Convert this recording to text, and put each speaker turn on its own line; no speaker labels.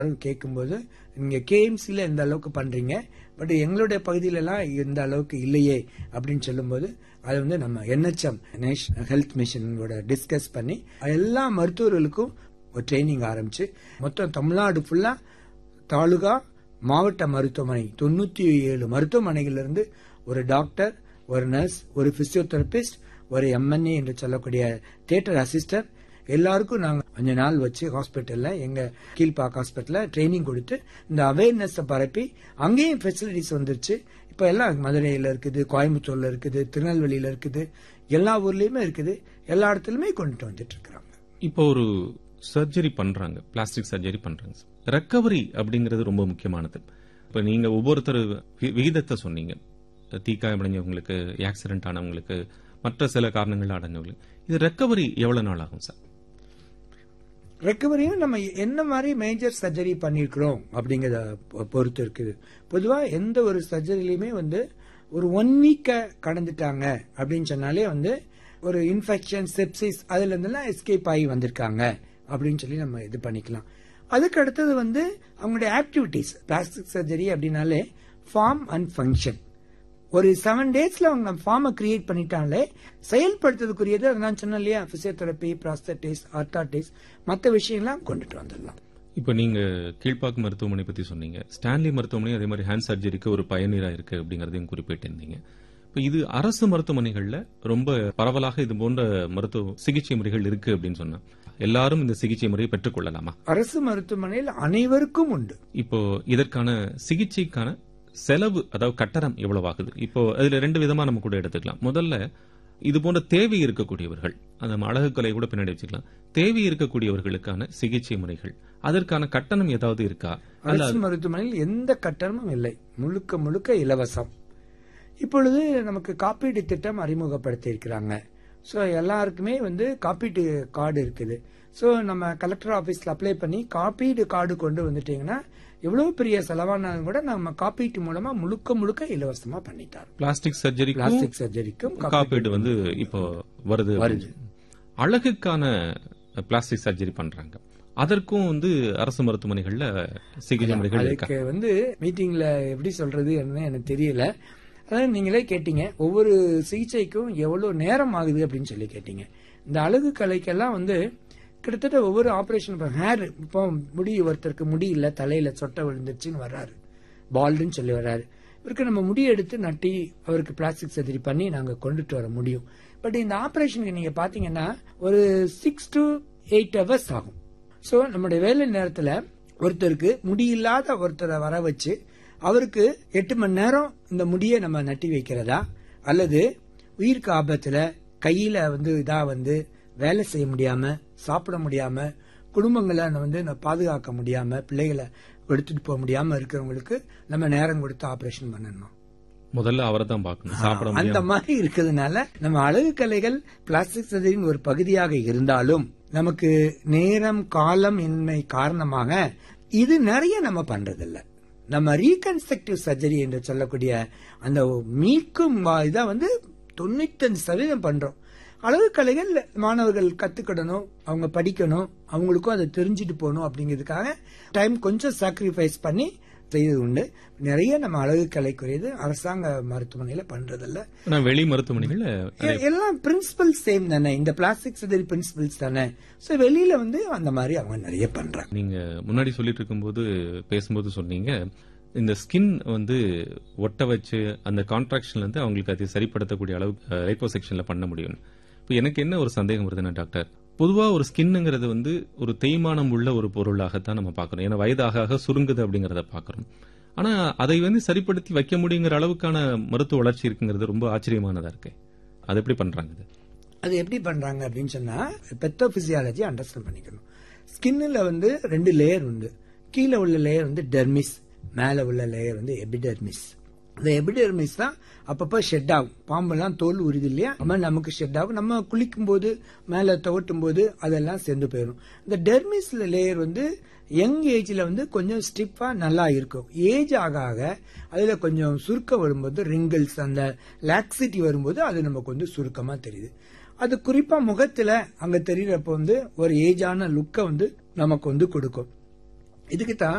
கேட்கும்போது நீங்க கேஎம்சில இந்த அளவுக்கு பண்றீங்க பட் எங்களுடைய பகுதியில எல்லாம் இந்த அளவுக்கு இல்லையே அப்படின்னு சொல்லும்போது அது வந்து நம்ம என்ஹெச்எம் நேஷனல் ஹெல்த் மிஷனோட டிஸ்கஸ் பண்ணி எல்லா மருத்துவர்களுக்கும் ஒரு ட்ரைனிங் ஆரம்பிச்சு மொத்தம் தமிழ்நாடு ஃபுல்லா தாலுகா மாவட்ட மருத்துவமனை தொண்ணூத்தி ஏழு மருத்துவமனைகள்ல இருந்து ஒரு டாக்டர் ஒரு நர்ஸ் ஒரு பிசியோதெரபிஸ்ட் ஒரு எம்என்ஏ என்று சொல்லக்கூடிய தியேட்டர் அசிஸ்டன்ட் எல்லாருக்கும் நாங்க கொஞ்ச நாள் வச்சு ஹாஸ்பிட்டல்ல எங்க கீழ்பாக் ஹாஸ்பிட்டல்ல ட்ரைனிங் கொடுத்து இந்த அவேர்னஸ் பரப்பி அங்கேயும் ஃபெசிலிட்டிஸ் வந்துருச்சு இப்ப எல்லாம் மதுரையில இருக்குது கோயம்புத்தூர்ல இருக்குது திருநெல்வேலியில இருக்குது எல்லா ஊர்லயுமே இருக்குது எல்லா இடத்துலயுமே கொண்டுட்டு வந்துட்டு இருக்கிறாங்க
இப்போ ஒரு சர்ஜரி பண்றாங்க பிளாஸ்டிக் சர்ஜரி பண்றாங்க ரெக்கவரி அப்படிங்கிறது ரொம்ப முக்கியமானது இப்ப நீங்க ஒவ்வொருத்தர் வி- விகிதத்தை சொன்னீங்க தீக்காயம் அடைஞ்சவங்களுக்கு ஆக்சிடென்ட் ஆனவங்களுக்கு மற்ற சில காரணங்கள் அடைஞ்சவங்களுக்கு இது ரெக்கவரி எவ்வளவு நாள் ஆகும் சார்
ரெக்கவரியும் நம்ம என்ன மாதிரி மேஜர் சர்ஜரி பண்ணிருக்கிறோம் அப்படிங்கறத பொ- பொறுத்து இருக்குது பொதுவா எந்த ஒரு சர்ஜரிலையுமே வந்து ஒரு ஒன் வீக்க கடந்துட்டாங்க அப்படின்னு சொன்னாலே வந்து ஒரு இன்ஃபெக்ஷன் செப்சிஸ் அதுல இருந்தெல்லாம் எஸ்கேப் ஆகி வந்திருக்காங்க அப்படின்னு சொல்லி நம்ம இது பண்ணிக்கலாம் அதுக்கு அடுத்தது வந்து அவங்களுடைய ஆக்டிவிட்டிஸ் பிளாஸ்டிக் சர்ஜரி அப்படின்னாலே ஃபார்ம் அண்ட் ஃபங்க்ஷன் ஒரு செவன் டேஸ்ல அவங்க ஃபார்மை கிரியேட் பண்ணிட்டாலே செயல்படுத்துறதுக்குரியது அதை நான் சொன்னேன் இல்லையா பிசியோதெரப்பி ப்ராஸ்தட்டிஸ் ஆர்த்தாட்டிஸ் மற்ற விஷயம்லாம் கொண்டுட்டு வந்துடலாம்
இப்போ நீங்க கீழ்ப்பாக்கு மருத்துவமனை பத்தி சொன்னீங்க ஸ்டான்லி மருத்துவமனை அதே மாதிரி ஹேண்ட் சர்ஜரிக்கு ஒரு பயனீரா இருக்கு அப்படிங்கறதையும் குறிப்பிட்டிருந்தீங்க இப்போ இது அரசு மருத்துவமனைகள்ல ரொம்ப பரவலாக இது போன்ற மருத்துவ சிகிச்சை முறைகள் இருக்கு அப்படின்னு சொன்னா எல்லாரும் இந்த சிகிச்சை முறையை பெற்றுக்கொள்ளலாமா
அரசு மருத்துவமனையில் அனைவருக்கும் உண்டு
இப்போ இதற்கான சிகிச்சைக்கான செலவு அதாவது கட்டணம் எவ்வளவு ஆகுது இப்போ அதுல ரெண்டு விதமா நம்ம கூட எடுத்துக்கலாம் முதல்ல இது போன்ற தேவை இருக்கக்கூடியவர்கள் அந்த அழகுக்கலை கூட பின்னாடி வச்சுக்கலாம் தேவை இருக்கக்கூடியவர்களுக்கான சிகிச்சை முறைகள் அதற்கான கட்டணம் ஏதாவது இருக்கா அல்ல
அரசு மருத்துவமனையில் எந்த கட்டணமும் இல்லை முழுக்க முழுக்க இலவசம் இப்பொழுது நமக்கு காப்பீடு திட்டம் அறிமுகப்படுத்தி இருக்கிறாங்க ஸோ எல்லாருக்குமே வந்து காப்பீட்டு கார்டு இருக்குது ஸோ நம்ம கலெக்டர் ஆஃபீஸில் அப்ளை பண்ணி காப்பீடு கார்டு கொண்டு வந்துட்டீங்கன்னா எவ்வளவு பெரிய செலவானாலும் கூட நம்ம காப்பீட்டு மூலமா முழுக்க முழுக்க இலவசமா பண்ணிட்டார்
பிளாஸ்டிக் சர்ஜரி
பிளாஸ்டிக் சர்ஜரிக்கும்
காப்பீடு வந்து இப்போ வருது
வருது.
அழகுக்கான பிளாஸ்டிக் சர்ஜரி பண்றாங்க அதற்கும் வந்து அரசு மருத்துவமனைகள்ல சிகிச்சை முறைகள் இருக்கா
அதுக்கு வந்து மீட்டிங்ல எப்படி சொல்றது என்ன எனக்கு தெரியல அதாவது நீங்களே கேட்டீங்க ஒவ்வொரு சிகிச்சைக்கும் எவ்வளவு நேரம் ஆகுது அப்படின்னு சொல்லி கேட்டீங்க இந்த அழகு கலைக்கெல்லாம் வந்து கிட்டத்தட்ட ஒவ்வொரு ஆபரேஷன் ஹேர் இப்போ முடி ஒருத்தருக்கு முடி இல்ல தலையில சொட்டை விழுந்துருச்சுன்னு வர்றாரு பால்டுன்னு சொல்லி வர்றாரு இவருக்கு நம்ம முடி எடுத்து நட்டி அவருக்கு பிளாஸ்டிக் சர்ஜரி பண்ணி நாங்க கொண்டுட்டு வர முடியும் பட் இந்த ஆபரேஷனுக்கு நீங்க பாத்தீங்கன்னா ஒரு சிக்ஸ் டு எயிட் ஹவர்ஸ் ஆகும் சோ நம்முடைய வேலை நேரத்துல ஒருத்தருக்கு முடியில்லாத ஒருத்தரை வர வச்சு அவருக்கு எட்டு மணி நேரம் இந்த முடியை நம்ம நட்டி வைக்கிறதா அல்லது உயிருக்கு ஆபத்துல கையில வந்து இதா வந்து வேலை செய்ய முடியாம சாப்பிட முடியாம குடும்பங்களை வந்து நான் பாதுகாக்க முடியாம பிள்ளைகளை எடுத்துட்டு போக முடியாம இருக்கிறவங்களுக்கு நம்ம நேரம் கொடுத்து ஆபரேஷன் பண்ணணும்
முதல்ல அவரை தான் பார்க்கணும் சாப்பிட
அந்த
முடியாது
மாதிரி இருக்கிறதுனால நம்ம அழகு கலைகள் பிளாஸ்டிக் சர்ஜரியின் ஒரு பகுதியாக இருந்தாலும் நமக்கு நேரம் காலம் இன்மை காரணமாக இது நிறைய நம்ம பண்றதில்ல நம்ம ரீகன்ஸ்ட்ரக்டிவ் சர்ஜரி என்று சொல்லக்கூடிய அந்த மீட்கும் வா- இதை வந்து தொண்ணூத்தஞ்சு சதவீதம் பண்றோம் அழகு கலைகள் மாணவர்கள் கத்துக்கிடணும் அவங்க படிக்கணும் அவங்களுக்கும் அதை தெரிஞ்சுட்டு போகணும் அப்படிங்கிறதுக்காக டைம் கொஞ்சம் சாக்ரிஃபைஸ் பண்ணி செய்வது உண்டு நிறைய நம்ம அழகு கலைக்குரியது அரசாங்க மருத்துவமனையில பண்றதில்ல
ஆனா வெளி மருத்துவமனைகள்ல
எ- எல்லாம் பிரின்சிபல் சேம் தானே இந்த பிளாஸ்டிக் சர்ஜரி பிரின்சிபல்ஸ் தானே சோ வெளியில வந்து அந்த மாதிரி அவங்க நிறைய பண்றாங்க
நீங்க முன்னாடி சொல்லிட்டு இருக்கும்போது பேசும்போது சொன்னீங்க இந்த ஸ்கின் வந்து ஒட்ட வச்சு அந்த கான்ட்ராக்ஷன்ல இருந்து அவங்களுக்கு அதை சரிப்படுத்தக்கூடிய அளவு லைப்போ செக்ஷன்ல பண்ண முடியும் இப்போ எனக்கு என்ன ஒரு சந்தேகம் வருதுன்னா டாக்டர் பொதுவா ஒரு ஸ்கின்னுங்கிறது வந்து ஒரு தேய்மானம் உள்ள ஒரு பொருளாகத்தான் நம்ம பார்க்கறோம் ஏன்னா வயதாக ஆக சுருங்குது அப்படிங்கறத பார்க்கறோம் ஆனா அதை வந்து சரிப்படுத்தி வைக்க முடியுங்கிற அளவுக்கான மருத்துவ வளர்ச்சி இருக்குங்கிறது ரொம்ப ஆச்சரியமானதா இருக்கு அது எப்படி பண்றாங்க இது
அது எப்படி பண்றாங்க அப்படின்னு சொன்னா பெத்தோ பிசியாலஜி அண்டர்ஸ்டாண்ட் பண்ணிக்கணும் ஸ்கின்ல வந்து ரெண்டு லேயர் உண்டு கீழே உள்ள லேயர் வந்து டெர்மிஸ் மேல உள்ள லேயர் வந்து எபிடெர்மிஸ் இந்த எபிடெர்மிஸ் தான் அப்பப்ப ஷெட் ஆகும் பாம்பெல்லாம் தோல் உரிது இல்லையா அது மாதிரி நமக்கு ஷெட் ஆகும் நம்ம குளிக்கும் போது மேல துவட்டும் போது அதெல்லாம் சேர்ந்து போயிடும் இந்த டெர்மிஸ் லேயர் வந்து யங் ஏஜ்ல வந்து கொஞ்சம் ஸ்டிஃபா நல்லா இருக்கும் ஏஜ் ஆக ஆக அதுல கொஞ்சம் சுருக்கம் வரும்போது ரிங்கிள்ஸ் அந்த லாக்ஸிட்டி வரும்போது அது நமக்கு வந்து சுருக்கமா தெரியுது அது குறிப்பா முகத்துல அங்க தெரியறப்ப வந்து ஒரு ஏஜான லுக்கை வந்து நமக்கு வந்து கொடுக்கும் இதுக்கு தான்